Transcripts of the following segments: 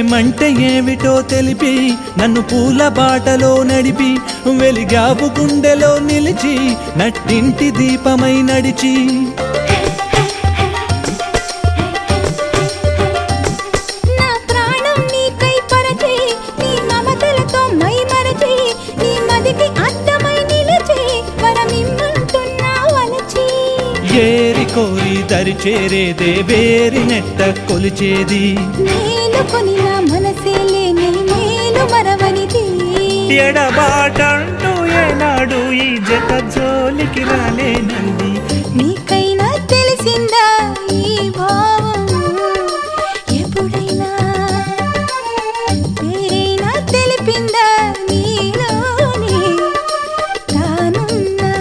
ప్రేమంటే ఏమిటో తెలిపి నన్ను పూల బాటలో నడిపి వెలిగావు గుండెలో నిలిచి నట్టింటి దీపమై నడిచి నా ప్రాణం నీకై పరచి నీ మమతలతో మై మరచి నీ మదికి అద్దమై నిలిచి వరమిమ్మంటున్నా వలచి ఏరి కోరి దరి చేరేదే వేరి నెట్ట కొలిచేది మేలుకొని నా మనసే లేని మేలు మరవనిది ఎడబాటంటూ ఏనాడు ఈ జత జోలికి రాలేనంది నీకైనా తెలిసిందా ఈ భావం ఎప్పుడైనా పేరైనా తెలిపిందా నీలోని తానున్నా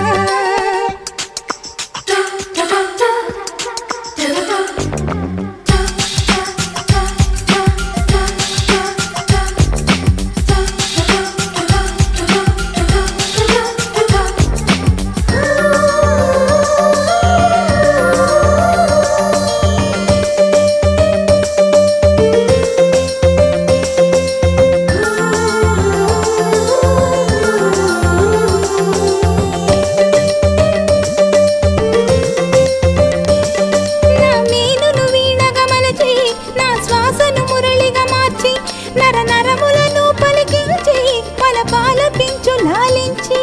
నా మీనును వీణగా మలచి నా శ్వాసను మురళిగా మార్చి నర నరములను పలికించి పల పాలపించు లాలించి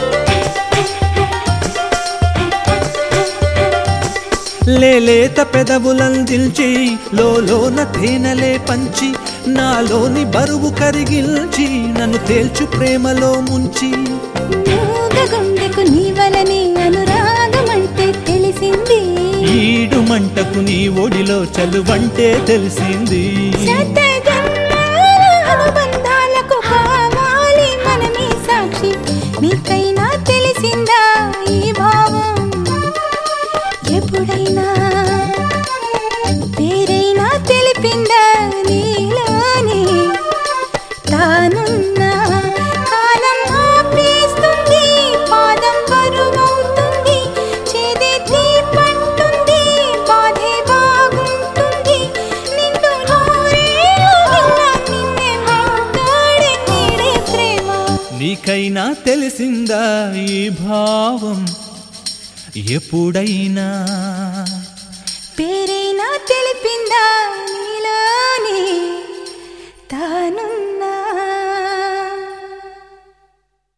లేలేత పెదవులందిల్చి లోన తేనెలే పంచి నాలోని బరువు కరిగిల్చి నన్ను తేల్చు ప్రేమలో ముంచి మూగ గుండెకు నీ వలని అనురాగమంటే తెలిసింది ఈడు మంటకు నీ ఒడిలో చలువంటే తెలిసింది శత జన్మాల అనుబంధాలకు కావాలి మనమే సాక్షి నీకైనా తెలిసిందా ఈ భావం ఎప్పుడైనా పేరైనా తెలిపిందా నీలోని తానున్నా కాలం ఆపేస్తుంది పాదం బరువవుతుంది చేదెత్తి పట్టుంది బాధే బాగుంటుంది నిండు నూరేళ్ళు నిన్నే వెంటాడే నీడే ప్రేమ నీకైనా తెలిసిందా ఈ భావం ఎప్పుడైనా పేరైనా తెలిపిందా నీలో